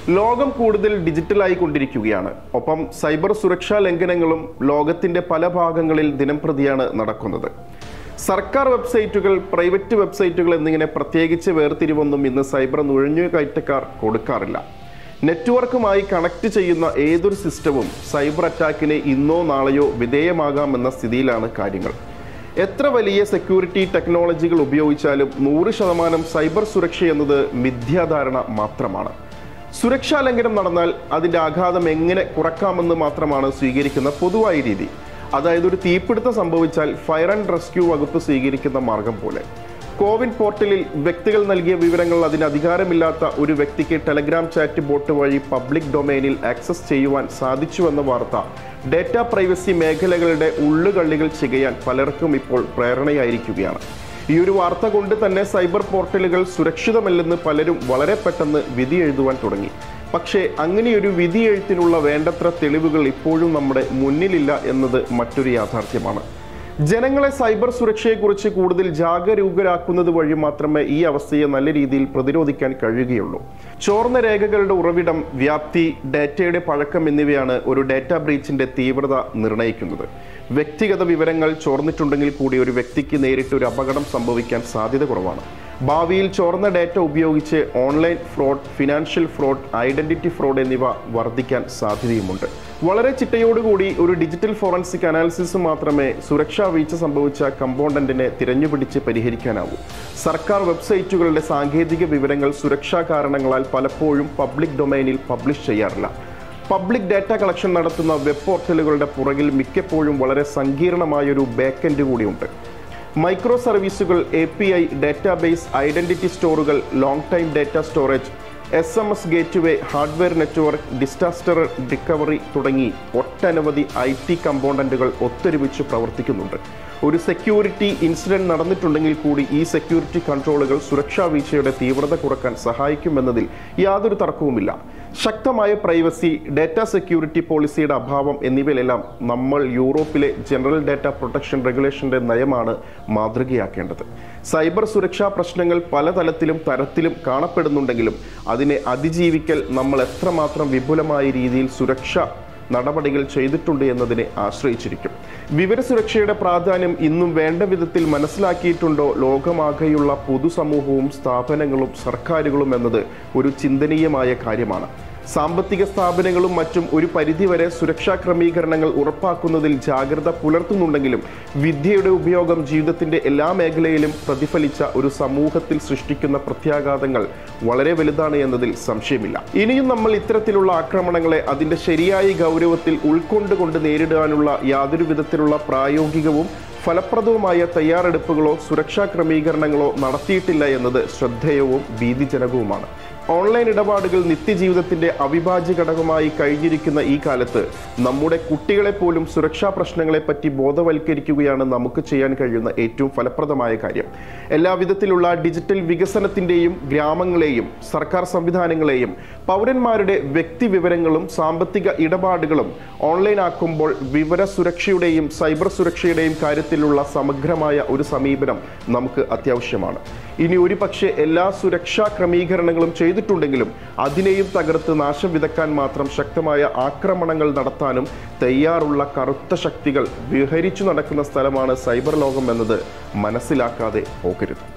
ലോകം കൂടുതൽ ഡിജിറ്റലായി കൊണ്ടിരിക്കുകയാണ് ഒപ്പം സൈബർ സുരക്ഷാ ലംഘനങ്ങളും ലോകത്തിന്റെ പല ഭാഗങ്ങളിൽ ദിനംപ്രതിയാണ് നടക്കുന്നത് സർക്കാർ വെബ്സൈറ്റുകൾ പ്രൈവറ്റ് വെബ്സൈറ്റുകൾ എന്നിങ്ങനെ പ്രത്യേകിച്ച് വേർതിരിവൊന്നും ഇന്ന് സൈബർ നുഴഞ്ഞുകയറ്റക്കാർ കൊടുക്കാറില്ല നെറ്റ്വർക്കുമായി കണക്ട് ചെയ്യുന്ന ഏതൊരു സിസ്റ്റവും സൈബർ അറ്റാക്കിന് ഇന്നോ നാളെയോ വിധേയമാകാമെന്ന സ്ഥിതിയിലാണ് കാര്യങ്ങൾ എത്ര വലിയ സെക്യൂരിറ്റി ടെക്നോളജികൾ ഉപയോഗിച്ചാലും നൂറ് ശതമാനം സൈബർ സുരക്ഷ എന്നത് മിഥ്യാധാരണ മാത്രമാണ് സുരക്ഷാ ലംഘനം നടന്നാൽ അതിന്റെ ആഘാതം എങ്ങനെ കുറക്കാമെന്ന് മാത്രമാണ് സ്വീകരിക്കുന്ന പൊതുവായ രീതി അതായത് ഒരു തീപിടുത്തം സംഭവിച്ചാൽ ഫയർ ആൻഡ് റെസ്ക്യൂ വകുപ്പ് സ്വീകരിക്കുന്ന മാർഗം പോലെ കോവിൻ പോർട്ടലിൽ വ്യക്തികൾ നൽകിയ വിവരങ്ങൾ അതിന് അധികാരമില്ലാത്ത ഒരു വ്യക്തിക്ക് ടെലഗ്രാം ചാറ്റ് ബോട്ട് വഴി പബ്ലിക് ഡൊമൈനിൽ ആക്സസ് ചെയ്യുവാൻ സാധിച്ചുവെന്ന വാർത്ത ഡേറ്റ പ്രൈവസി മേഖലകളുടെ ഉള്ളുകള്ളികൾ ചികയാൻ പലർക്കും ഇപ്പോൾ പ്രേരണയായിരിക്കുകയാണ് ഈ ഒരു വാർത്ത കൊണ്ട് തന്നെ സൈബർ പോർട്ടലുകൾ സുരക്ഷിതമല്ലെന്ന് പലരും വളരെ പെട്ടെന്ന് വിധി എഴുതുവാൻ തുടങ്ങി പക്ഷേ അങ്ങനെയൊരു വിധി എഴുത്തിനുള്ള വേണ്ടത്ര തെളിവുകൾ ഇപ്പോഴും നമ്മുടെ മുന്നിലില്ല എന്നത് മറ്റൊരു യാഥാർത്ഥ്യമാണ് ജനങ്ങളെ സൈബർ സുരക്ഷയെക്കുറിച്ച് കൂടുതൽ ജാഗരൂകരാക്കുന്നത് വഴി മാത്രമേ ഈ അവസ്ഥയെ നല്ല രീതിയിൽ പ്രതിരോധിക്കാൻ കഴിയുകയുള്ളൂ ചോർന്ന രേഖകളുടെ ഉറവിടം വ്യാപ്തി ഡാറ്റയുടെ പഴക്കം എന്നിവയാണ് ഒരു ഡാറ്റ ബ്രീച്ചിന്റെ തീവ്രത നിർണ്ണയിക്കുന്നത് വ്യക്തിഗത വിവരങ്ങൾ ചോർന്നിട്ടുണ്ടെങ്കിൽ കൂടി ഒരു വ്യക്തിക്ക് നേരിട്ട് ഒരു അപകടം സംഭവിക്കാൻ സാധ്യത കുറവാണ് ഭാവിയിൽ ചോർന്ന ഡാറ്റ ഉപയോഗിച്ച് online fraud financial fraud identity fraud എന്നിവ വർദ്ധിക്കാൻ സാധ്യതയുമുണ്ട് വളരെ ചിട്ടയോടുകൂടി ഒരു ഡിജിറ്റൽ ഫോറൻസിക് അനാലിസിസ് മാത്രമേ സുരക്ഷാ വീഴ്ച സംഭവിച്ച കമ്പോണ്ടന്റിനെ തിരഞ്ഞുപിടിച്ച് പരിഹരിക്കാനാവൂ സർക്കാർ വെബ്സൈറ്റുകളുടെ സാങ്കേതിക വിവരങ്ങൾ സുരക്ഷാ കാരണങ്ങളാൽ പലപ്പോഴും പബ്ലിക് ഡൊമൈനിൽ പബ്ലിഷ് ചെയ്യാറില്ല പബ്ലിക് ഡാറ്റ കളക്ഷൻ നടത്തുന്ന വെബ് പോർട്ടലുകളുടെ പുറകിൽ മിക്കപ്പോഴും വളരെ സങ്കീർണമായൊരു ബാക്കെൻഡ് കൂടിയുണ്ട് മൈക്രോ സർവീസുകൾ A P I database identity സ്റ്റോറുകൾ long time data storage S M S gateway hardware network disaster recovery തുടങ്ങി ഒട്ടനവധി ഐ ടി കമ്പോണന്റുകൾ ഒത്തൊരുമിച്ച് പ്രവർത്തിക്കുന്നുണ്ട് ഒരു സെക്യൂരിറ്റി ഇൻസിഡന്റ് നടന്നിട്ടുണ്ടെങ്കിൽ കൂടി ഈ സെക്യൂരിറ്റി കൺട്രോളുകൾ സുരക്ഷാ വീഴ്ചയുടെ തീവ്രത കുറക്കാൻ സഹായിക്കുമെന്നതിൽ യാതൊരു തർക്കവുമില്ല ശക്തമായ പ്രൈവസി ഡാറ്റ സെക്യൂരിറ്റി പോളിസിയുടെ അഭാവം എന്നിവയിലെല്ലാം നമ്മൾ യൂറോപ്പിലെ ജനറൽ ഡാറ്റ പ്രൊട്ടക്ഷൻ റെഗുലേഷന്റെ നയമാണ് മാതൃകയാക്കേണ്ടത് സൈബർ സുരക്ഷാ പ്രശ്നങ്ങൾ പലതലത്തിലും തരത്തിലും കാണപ്പെടുന്നുണ്ടെങ്കിലും അതിനെ അതിജീവിക്കൽ നമ്മൾ എത്രമാത്രം വിപുലമായ രീതിയിൽ സുരക്ഷ നടപടികൾ ചെയ്തിട്ടുണ്ട് എന്നതിനെ ആശ്രയിച്ചിരിക്കും വിവരസുരക്ഷയുടെ പ്രാധാന്യം ഇന്നും വേണ്ട വിധത്തിൽ മനസ്സിലാക്കിയിട്ടുണ്ടോ ലോകമാകെയുള്ള പൊതുസമൂഹവും സ്ഥാപനങ്ങളും സർക്കാരുകളും എന്നത് ഒരു ചിന്തനീയമായ കാര്യമാണ് സാമ്പത്തിക സ്ഥാപനങ്ങളും മറ്റും ഒരു പരിധിവരെ സുരക്ഷാ ക്രമീകരണങ്ങൾ ഉറപ്പാക്കുന്നതിൽ ജാഗ്രത പുലർത്തുന്നുണ്ടെങ്കിലും വിദ്യയുടെ ഉപയോഗം ജീവിതത്തിന്റെ എല്ലാ മേഖലയിലും പ്രതിഫലിച്ച ഒരു സമൂഹത്തിൽ സൃഷ്ടിക്കുന്ന പ്രത്യാഘാതങ്ങൾ വളരെ വലുതാണ് എന്നതിൽ സംശയമില്ല ഇനിയും നമ്മൾ ഇത്തരത്തിലുള്ള ആക്രമണങ്ങളെ അതിന്റെ ശരിയായ ഗൗരവത്തിൽ ഉൾക്കൊണ്ടുകൊണ്ട് നേരിടാനുള്ള യാതൊരു വിധത്തിലുള്ള പ്രായോഗികവും ഫലപ്രദവുമായ തയ്യാറെടുപ്പുകളോ സുരക്ഷാ ക്രമീകരണങ്ങളോ നടത്തിയിട്ടില്ല എന്നത് ശ്രദ്ധേയവും ഭീതിജനകവുമാണ് ഓൺലൈൻ ഇടപാടുകൾ നിത്യജീവിതത്തിന്റെ അവിഭാജ്യ ഘടകമായി കഴിഞ്ഞിരിക്കുന്ന ഈ കാലത്ത് നമ്മുടെ കുട്ടികളെ പോലും സുരക്ഷാ പ്രശ്നങ്ങളെപ്പറ്റി ബോധവൽക്കരിക്കുകയാണ് നമുക്ക് ചെയ്യാൻ കഴിയുന്ന ഏറ്റവും ഫലപ്രദമായ കാര്യം എല്ലാവിധത്തിലുള്ള ഡിജിറ്റൽ വികസനത്തിന്റെയും ഗ്രാമങ്ങളെയും സർക്കാർ സംവിധാനങ്ങളെയും പൗരന്മാരുടെ വ്യക്തി വിവരങ്ങളും സാമ്പത്തിക ഇടപാടുകളും ഓൺലൈൻ ആക്കുമ്പോൾ വിവര സുരക്ഷയുടെയും സൈബർ സുരക്ഷയുടെയും കാര്യത്തിലുള്ള സമഗ്രമായ ഒരു സമീപനം നമുക്ക് അത്യാവശ്യമാണ് ഇനി ഒരു പക്ഷേ എല്ലാ സുരക്ഷാ ക്രമീകരണങ്ങളും ചെയ്തിട്ടുണ്ടെങ്കിലും അതിനെയും തകർത്ത് നാശം വിതക്കാൻ മാത്രം ശക്തമായ ആക്രമണങ്ങൾ നടത്താനും തയ്യാറുള്ള കറുത്ത ശക്തികൾ വിഹരിച്ചു നടക്കുന്ന സ്ഥലമാണ് സൈബർ ലോകം എന്നത് മനസ്സിലാക്കാതെ പോകരുത്